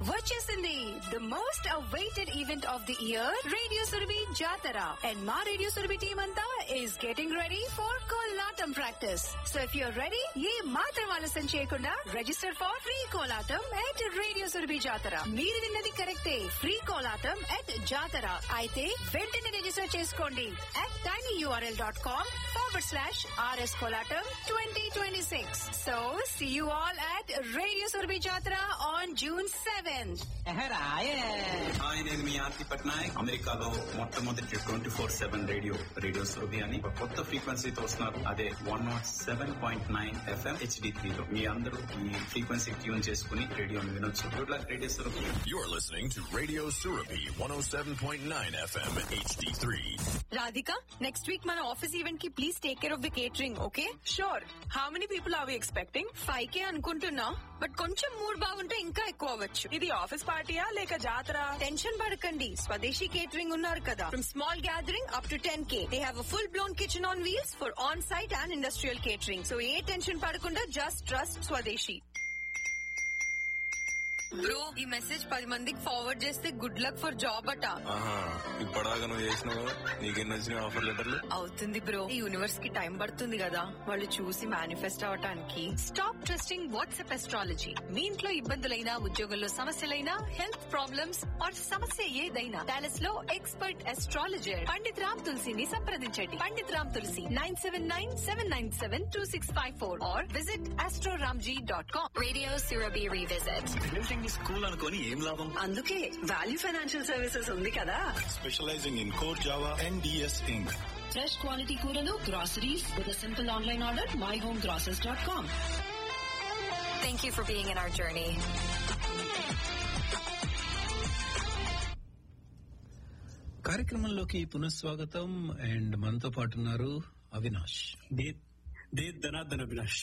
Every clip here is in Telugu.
వచ్చేసింది the most awaited event of the year radio Surabhi జాతర అండ్ మా రేడియో సురభి టీమ్ అంతా is getting ready for Kolatam practice so if you're ready ఏ మాత్రం ఆలస్యం చేయకుండా register for free Kolatam at radio Surabhi జాతర మీరు విన్నది కరెక్టే ఫ్రీ కోలాటం ఎట్ జాతర అయితే వెంటనే రిజిస్టర్ చేసుకోండి at tiny URL dot com forward slash RS Kolatam twenty twenty six so see you all at radio Surabhi జాతర ఆన్ జూన్ సెవెంత్ హాయ్ నేను మీ ఆర్తి పట్నాయక్ అమెరికాలో మొట్టమొదటి twenty four seven radio radio Surabhi అని ఒక కొత్త ఫ్రీక్వెన్సీతో వస్తున్నారు అదే one not seven point nine FM HD త్రీలో మీ అందరూ ఈ ఫ్రీక్వెన్సీ ట్యూన్ చేసుకుని రేడియోని వినొచ్చు good luck radio Surabhi You're listening to Radio Surabi 107.9 FM HD3. Radhika next week మన ఆఫీస్ ఈవెంట్ కి please take care of the catering okay sure how many people are we expecting five K అనుకుంటున్నా బట్ కొంచెం మూడ్ బాగుంటే ఇంకా ఎక్కువ అవ్వచ్చు ఇది ఆఫీస్ పార్టీయా లేక జాతర టెన్షన్ పడకండి స్వదేశీ కేటరింగ్ ఉన్నారు కదా from small gathering up to ten K they have full blown kitchen on wheels for on site and industrial catering so ఏ టెన్షన్ పడకుండా జస్ట్ ట్రస్ట్ స్వదేశీ బ్రో ఈ మెసేజ్ పది మందికి ఫార్వర్డ్ చేస్తే గుడ్ లక్ ఫర్ జాబ్ అట ఆహా ఇప్పటిదాకా నువ్వు చేసినావు నీకెన్ని వచ్చినాయి ఆఫర్ లెటర్లు అవుతుంది బ్రో ఈ యూనివర్స్ కి టైం పడుతుంది కదా వాళ్ళు చూసి మేనిఫెస్ట్ అవటానికి స్టాప్ ట్రస్టింగ్ వాట్సాప్ ఎస్ట్రాలజీ మీ ఇంట్లో ఇబ్బందులైనా ఉద్యోగంలో సమస్యలైనా హెల్త్ ప్రాబ్లమ్స్ ఆర్ సమస్య ఏదైనా డాలస్ లో ఎక్స్పర్ట్ ఎస్ట్రాలజర్ పండిత్ రామ్ తులసిని సంప్రదించండి Pandit Ram Tulsi nine seven nine seven nine seven two six five four or visit astroramji dot com radio Surabhi revisit building school అనుకొని ఏం లాభం అందుకే వాల్యూ ఫైనాన్షియల్ సర్వీసెస్ ఉంది కదా specialising in core Java and DS ఇంక్ ఫ్రెష్ క్వాలిటీ కూరలు groceries with simple online order my home grocers dot com thank you for being in our journey కార్యక్రమంలోకి పునఃస్వాగతం అండ్ మనతో పాటు ఉన్నారు Avinash they Dhanardhan Avinash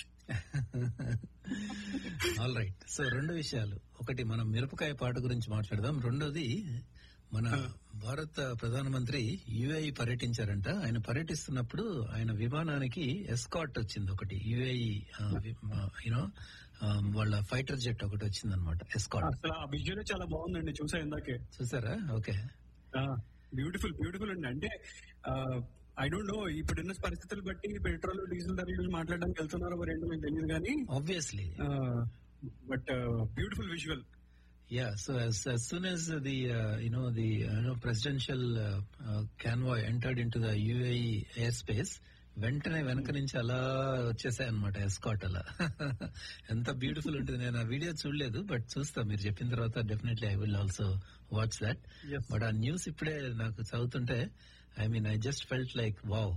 all right so రెండు విషయాలు ఒకటి మనం మిరపకాయ పాట గురించి మాట్లాడదాం రెండోది మన భారత ప్రధానమంత్రి యుఏఈ పర్యటించారంట ఆయన పర్యటిస్తున్నప్పుడు ఆయన విమానానికి ఎస్కాట్ వచ్చింది ఒకటి యుఏఈ యూనో వాళ్ళ ఫైటర్ జెట్ ఒకటి వచ్చింది అనమాట ఎస్కాట్ అసలు ఆ విజువల్ చాలా బాగుందండి చూసా ఇందాకే చూసారా ఓకే బ్యూటిఫుల్ బ్యూటిఫుల్ అండి అంటే ఐ డోంట్ నో ఇప్పుడున్న పరిస్థితులు బట్టి పెట్రోల్ డీజిల్ ధరల గురించి మాట్లాడడానికి వెళ్తున్నారో మరి ఏంటో నాకు తెలియదు కానీ obviously but beautiful visual Yeah, so as, as soon as the uh, you know the uh, you know presidential uh, uh, convoy entered into the UAE airspace, వెంటనే వెనక నుంచి అలా వచ్చేసాయి అనమాట ఎస్కాట్ అలా ఎంత బ్యూటిఫుల్ ఉంటుంది నేను ఆ వీడియో చూడలేదు బట్ చూస్తా మీరు చెప్పిన తర్వాత definitely I will also watch that Yes. But ఆ న్యూస్ ఇప్పుడే నాకు చదువుతుంటే I mean I just felt like wow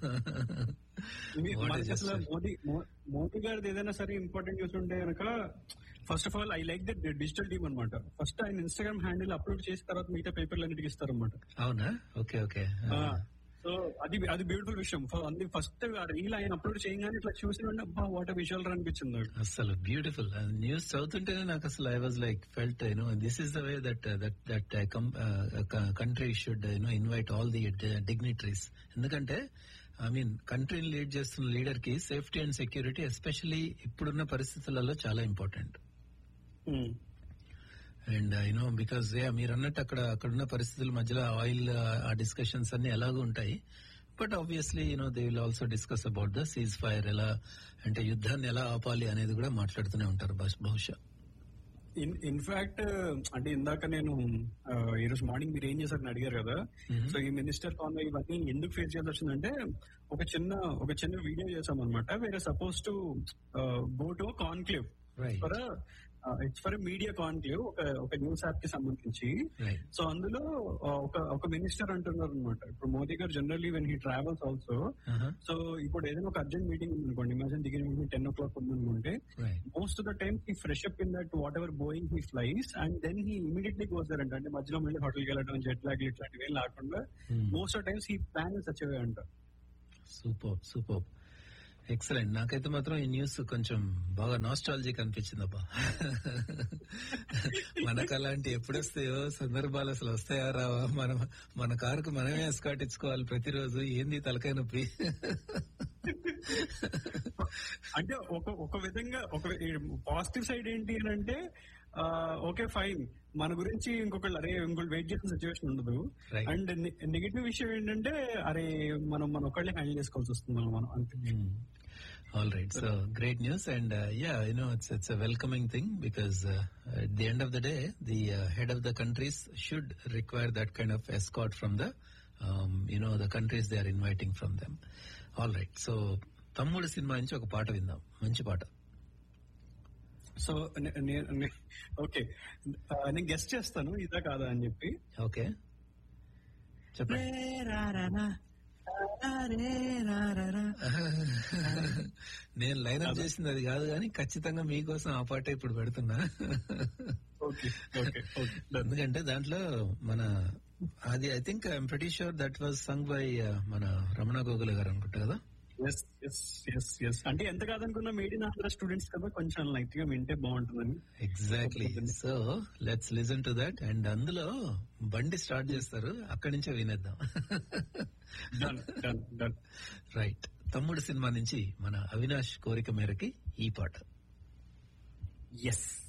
మనకి అసలు మోదీ మో- మోదీ గారిది ఏదైనా సరే ఇంపార్టెంట్ న్యూస్ ఉంటే కనుక first of all I like that digital team అనమాట ఫస్ట్ ఆయన ఇన్స్టాగ్రామ్ హ్యాండిల్ అప్లోడ్ చేసిన తర్వాత మిగతా పేపర్లు అన్నిటికి ఇస్తారనమాట అవునా ఓకే ఓకే సో అది అది బ్యూటిఫుల్ విషయం అంది ఫస్ట్ ఆ రీల్ ఆయన అప్లోడ్ చేయగానే ఇట్లా చూసిన అబ్బా వాట్ విజువల్ అనిపించింది నాకు అసలు బ్యూటిఫుల్ న్యూస్ చదువుతుంటేనే నాకు అసలు I was like felt you know this is the way that that that country should you know invite all the dignitaries ఎందుకంటే ఐ మీన్ కంట్రీని లీడ్ చేస్తున్న లీడర్ కి సేఫ్టీ అండ్ సెక్యూరిటీ ఎస్పెషల్లీ ఇప్పుడున్న పరిస్థితులలో చాలా ఇంపార్టెంట్ అండ్ యూనో బికాస్ మీరు అన్నట్టు అక్కడ అక్కడున్న పరిస్థితుల మధ్యలో ఆయిల్ ఆ డిస్కషన్స్ అన్ని ఎలాగో ఉంటాయి but obviously you know they will also discuss about the ceasefire ఎలా అంటే యుద్ధాన్ని ఎలా ఆపాలి అనేది కూడా మాట్లాడుతూనే ఉంటారు బహు- బహుశా ఇన్ఫాక్ట్ అంటే ఇందాక నేను ఆ, ఈ రోజు మార్నింగ్ మీరు ఏం చేశారని అడిగారు కదా Mhm. సో ఈ మినిస్టర్ కాన్వే ఇవన్నీ ఎందుకు ఫేస్ చేయాల్సి వచ్చిందంటే ఒక చిన్న ఒక చిన్న వీడియో చేసాం అనమాట వేరే suppose to go to conclave Right. For it's for media conclave ఒక ఒక న్యూస్ యాప్ కి సంబంధించి రైట్ సో అందులో ఆ, ఒక ఒక మినిస్టర్ అంటున్నారు అనమాట ఇప్పుడు మోదీ గారు generally when he travels also so ఇప్పుడు ఏదైనా ఒక అర్జెంట్ మీటింగ్ ఉందనుకోండి ఇమాజిన్ దిగిన టెన్ ఓ క్లాక్ ఉందనుకుంటే right most of the time he fresh up in that whatever Boeing he flies and then he immediately goes there అంటే మధ్యలో మళ్ళీ హోటల్కి వెళ్ళడం జెట్ లాగ్ ఇట్లాంటివి ఏం లేకుండా most of times he plan such a way అంట సూపర్ సూపర్ ఎక్సలెంట్ నాకైతే మాత్రం ఈ న్యూస్ కొంచెం బాగా నాస్టాలజిక్ అనిపించింది అబ్బా మనకు అలాంటి ఎప్పుడు వస్తాయో సందర్భాలు అసలు వస్తాయా రావా మనం మన కారుకు మనమే ఎస్కాట్ ఇచ్చుకోవాలి ప్రతిరోజు ఏంది తలకాయ నొప్పి అంటే ఒక ఒక విధంగా ఒక పాజిటివ్ సైడ్ ఏంటి అని అంటే ఓకే ఫైన్ మన గురించి ఇంకొకళ్ళు అరే ఇంకొకళ్ళు వెయిట్ చేసిన సిచ్యువేషన్ ఉండదు Right. అండ్ నెగిటివ్ విషయం ఏంటంటే అరే మనం మన ఒకళ్ళే హ్యాండిల్ చేసుకోవాల్సి వస్తుంది మనం మనం అంతే All right. So great news, and uh, yeah, you know, it's it's a welcoming thing because uh, at the end of the day, the uh, head of the countries should require that kind of escort from the, um, you know, the countries they are inviting from them. All right. So Thammudu cinema నుంచి ఒక పాట విందాం మంచి పాట సో ఓకే నేను గెస్ట్ చేస్తాను ఇదా కాదా అని చెప్పి ఓకే చెప్పండి నేను లైన్ అప్ చేసింది అది కాదు కానీ ఖచ్చితంగా మీకోసం ఆ పాట ఇప్పుడు పెడుతున్నా ఓకే ఓకే ఓకే ఎందుకంటే దాంట్లో మన అది I think I'm pretty sure that was sung by మన రమణ గోగుల గారు అనుకుంటా కదా ఎస్ ఎస్ ఎస్ ఎస్ అంటే ఎంత కాదనుకున్నా మేడ్ ఇన్ ఆంధ్ర స్టూడెంట్స్ కదా కొంచెం లైట్ గా వింటే బాగుంటుందని exactly so let's listen to that and అందులో బండి స్టార్ట్ చేస్తారు అక్కడి నుంచే వినేద్దాం done done done right Thammudu cinema నుంచి మన అవినాష్ కోరిక మేరకి ఈ పాట ఎస్